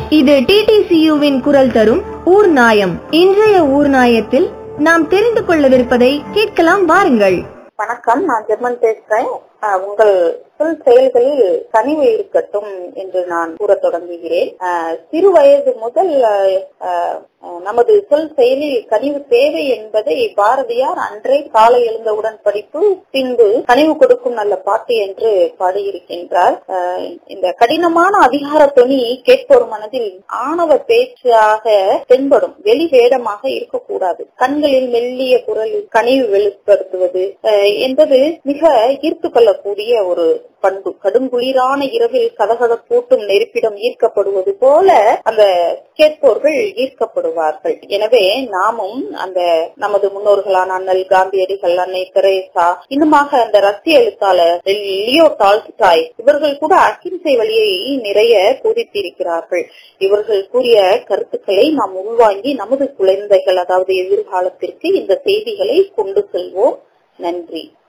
இது டிடிசியுவின் குரல் தரும் ஊர் நாயம் இன்றைய ஊர் நாயத்தில் நாம் தெரிந்து கொள்ளவிருப்பதை கேட்கலாம் வாருங்கள் வணக்கம் நான் ஜெர்மன் பேசுறேன் அஹ், உங்கள் சொல் செயல்களில் கனிவு இருக்கட்டும் என்று நான் கூற தொடங்குகிறேன் அஹ், சிறு வயது முதல் அஹ், அஹ், நமது சொல் செயலில் கனிவு தேவை என்பதை பாரதியார் அன்றே காலை எழுந்தவுடன் படிப்பு பின்பு கனிவு கொடுக்கும் நல்ல பாட்டு என்று பாடியிருக்கின்றார் அஹ், இந்த கடினமான அதிகார துணி கேட்போர் மனதில் ஆணவ பேச்சாக தென்படும் வெளி வேடமாக இருக்கக்கூடாது கண்களில் மெல்லிய குரலில் கனிவு வெளிப்படுத்துவது அஹ், என்பது மிக ஈர்த்து கொள்ளக்கூடிய ஒரு பண்பு கடுங்குளிரான இரவில் கதகதப்பூட்டும் நெருப்பிடம் ஈர்க்கப்படுவது போல அந்த கேட்போர்கள் ஈர்க்கப்படுவார்கள் எனவே நாமும் அந்த நமது முன்னோர்களான அண்ணல் காந்தியடிகள் அன்னை தெரேசா இன்னுமாக அந்த ரஷ்ய எழுத்தாளர் லியோ டால்ஸ்டாய் இவர்கள் கூட அகிம்சை வழியை நிறைய போதித்திருக்கிறார்கள் இவர்கள் கூறிய கருத்துக்களை நாம் உள்வாங்கி நமது குழந்தைகள் அதாவது எதிர்காலத்திற்கு இந்த செய்திகளை கொண்டு செல்வோம் நன்றி